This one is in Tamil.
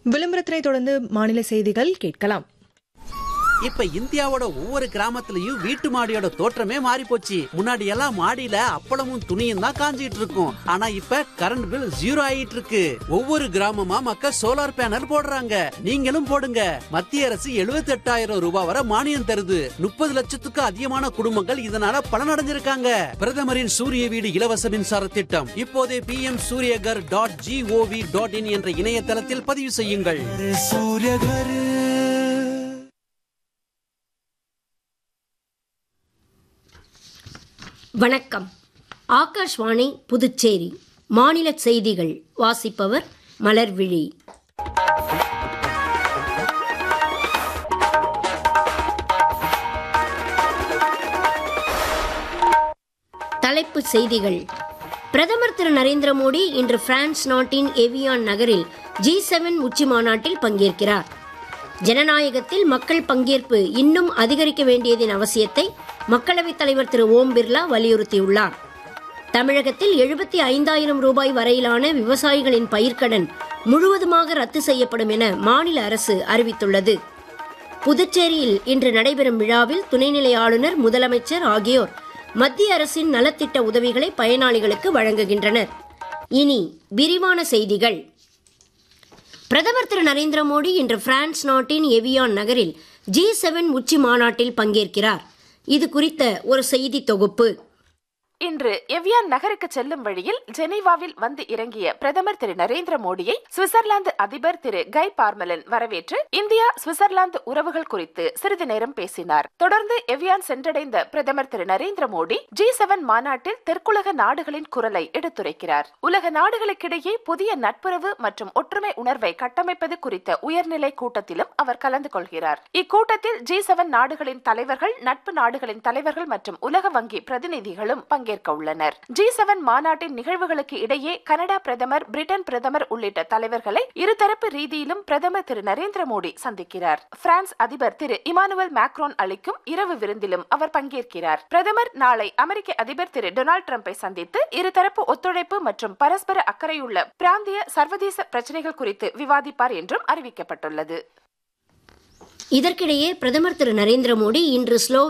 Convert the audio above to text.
விளம்பரத்தினை தொடர்ந்து மாநில செய்திகள் கேட்கலாம் இப்ப இந்தியாவோட ஒவ்வொரு கிராமத்துலயும் வீட்டு மாடியோட தோற்றமே மாறி போச்சு முன்னாடி எல்லாம் மாடியில அப்பளமும் துணியும் தான் காஞ்சிட்டு இருக்கும் ஆனா இப்ப கரண்ட் பில் ஜீரோ ஆயிட்டு இருக்கு ஒவ்வொரு கிராமமா மக்கள் சோலார் பேனல் போடுறாங்க நீங்களும் போடுங்க மத்திய அரசு 78000 ரூபாய் வரை மானியம் தருது முப்பது லட்சத்துக்கு அதிகமான குடும்பங்கள் இதனால பலனடைஞ்சிருக்காங்க பிரதமரின் சூரிய வீடு இலவச மின்சார திட்டம் இப்போதே P M Suryaghar dot gov dot in என்ற இணையதளத்தில் பதிவு செய்யுங்கள் வணக்கம் ஆகாஷ்வாணி புதுச்சேரி மாநில செய்திகள் வாசிப்பவர் மலர்விழி தலைப்புச் செய்திகள் பிரதமர் திரு நரேந்திர மோடி இன்று பிரான்ஸ் நாட்டின் எவியான் நகரில் ஜி செவன் உச்சி மாநாட்டில் பங்கேற்கிறார் ஜனநாயகத்தில் மக்கள் பங்கேற்பு இன்னும் அதிகரிக்க வேண்டியதின் அவசியத்தை மக்களவைத் தலைவர் திரு ஓம் பிர்லா வலியுறுத்தியுள்ளார் தமிழகத்தில் எழுபத்தி ஐந்தாயிரம் ரூபாய் வரையிலான விவசாயிகளின் பயிர்க்கடன் முழுவதுமாக ரத்து செய்யப்படும் என மாநில அரசு அறிவித்துள்ளது புதுச்சேரியில் இன்று நடைபெறும் விழாவில் துணைநிலை ஆளுநர் முதலமைச்சர் ஆகியோர் மத்திய அரசின் நலத்திட்ட உதவிகளை பயனாளிகளுக்கு வழங்குகின்றனர் இனி விரிவான செய்திகள் பிரதமர் திரு நரேந்திர மோடி இன்று பிரான்ஸ் நாட்டின் எவியான் நகரில் ஜி செவன் உச்சி மாநாட்டில் பங்கேற்கிறார் இது குறித்த ஒரு செய்தி தொகுப்பு இன்று எவ்வியான் நகருக்கு செல்லும் வழியில் ஜெனீவாவில் வந்து இறங்கிய பிரதமர் திரு நரேந்திர மோடியை சுவிட்சர்லாந்து அதிபர் திரு கை பார்மலன் வரவேற்று இந்தியா சுவிட்சர்லாந்து உறவுகள் குறித்து சிறிது நேரம் பேசினார் தொடர்ந்து எவ்வியான் சென்றடைந்த பிரதமர் திரு நரேந்திர மோடி ஜி செவன் மாநாட்டில் தெற்குலக நாடுகளின் குரலை எடுத்துரைக்கிறார் உலக நாடுகளுக்கிடையே புதிய நட்புறவு மற்றும் ஒற்றுமை உணர்வை கட்டமைப்பது குறித்த உயர்நிலை கூட்டத்திலும் அவர் கலந்து கொள்கிறார் இக்கூட்டத்தில் ஜி செவன் நாடுகளின் தலைவர்கள் நட்பு நாடுகளின் தலைவர்கள் மற்றும் உலக வங்கி பிரதிநிதிகளும் பங்கேற்க உள்ளனர் ஜி செவன் மாநாட்டின் நிகழ்வுகளுக்கு இடையே கனடா பிரதமர் பிரிட்டன் பிரதமர் உள்ளிட்ட தலைவர்களை இருதரப்பு ரீதியிலும் பிரதமர் திரு நரேந்திர மோடி சந்திக்கிறார் பிரான்ஸ் அதிபர் திரு இமானுவல் மேக்ரோன் அளிக்கும் இரவு விருந்திலும் அவர் பங்கேற்கிறார் பிரதமர் நாளை அமெரிக்க அதிபர் திரு டொனால்டு டிரம்பை சந்தித்து இருதரப்பு ஒத்துழைப்பு மற்றும் பரஸ்பர அக்கறையுள்ள பிராந்திய சர்வதேச பிரச்சனைகள் குறித்து விவாதிப்பார் என்றும் அறிவிக்கப்பட்டுள்ளது இதற்கிடையே பிரதமர் திரு நரேந்திர மோடி இன்று ஸ்லோ